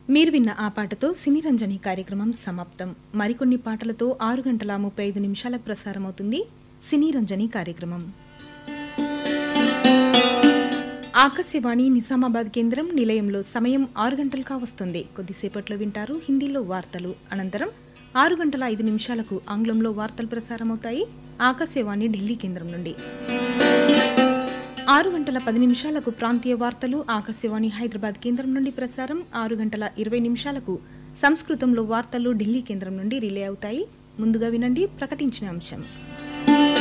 మీరు విన్న ఆ పాటతో సినీ రంజని కార్యక్రమం సమాప్తం మరికొన్ని పాటలతో ఆరు గంటల ముప్పై ఐదు నిమిషాలకు ప్రసారమవుతుంది సినీ రంజని కార్యక్రమం ఆకాశవాణి నిజామాబాద్ కేంద్రం నిలయంలో సమయం ఆరు గంటలుగా వస్తుంది కొద్దిసేపట్లో వింటారు హిందీలో వార్తలు అనంతరం ఆరు గంటల ఐదు నిమిషాలకు ఆంగ్లంలో వార్తలు ప్రసారమవుతాయి ఆకాశవాణి ఢిల్లీ కేంద్రం నుండి ఆరు గంటల పది నిమిషాలకు ప్రాంతీయ వార్తలు ఆకాశవాణి హైదరాబాద్ కేంద్రం నుండి ప్రసారం ఆరు గంటల ఇరవై నిమిషాలకు సంస్కృతంలో వార్తలు ఢిల్లీ కేంద్రం నుండి రిలే అవుతాయి ముందుగా వినండి ప్రకటించిన అంశం